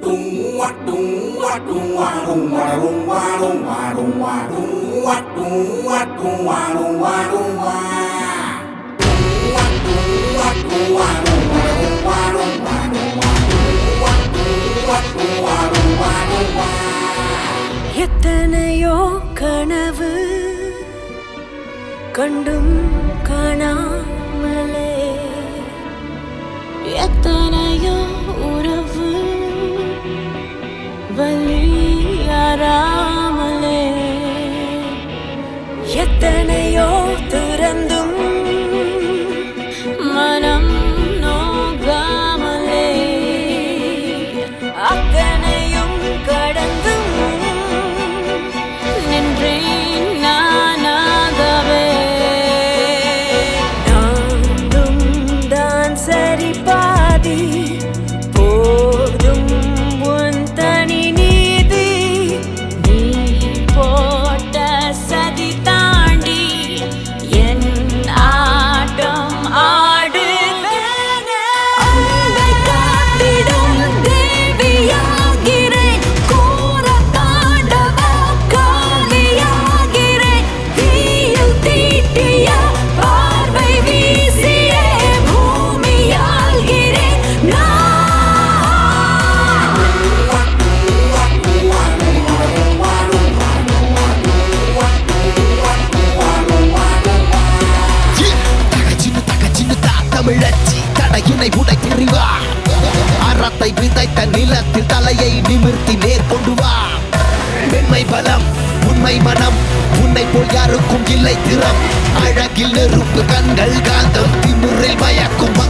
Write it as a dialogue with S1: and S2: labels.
S1: எத்தனையோ கனவு கண்டும் காணாமலே எத்தனையோ உறவு வலியாராமலே எத்தனையோ திறந்தும் மனம் நோகாமலே அத்தனையும் கடந்தும் நின்றேன் நானாகவே நானும் தான் சரி பாதி போதும் உன் தனி நீதி நீ போட்ட சதி தாண்டி என் ஆட்டம் ஆடுவேனே அன்பை காத்திடும் தேவியாகிறேன் கோர தாண்டவ காவியாகிறேன் தீயில் தீட்டிய பார்வை வீசியே பூமியாகிறேன் நான்
S2: தகச்சின்னு தகச்சின்னு தா தமிழச்சி தடையினை உடைத்தெறிவா அறத்தை விதைத்த நிலத்தில் தலையை நிமிர்த்தி நேர் கொண்டு வா பெண்மை பலம் உண்மை மனம் உன்னை போல் யாருக்கும் இல்லை திறம் அழகில் நெருப்பு கண்கள் காந்தம் திமிரில் மயக்கும்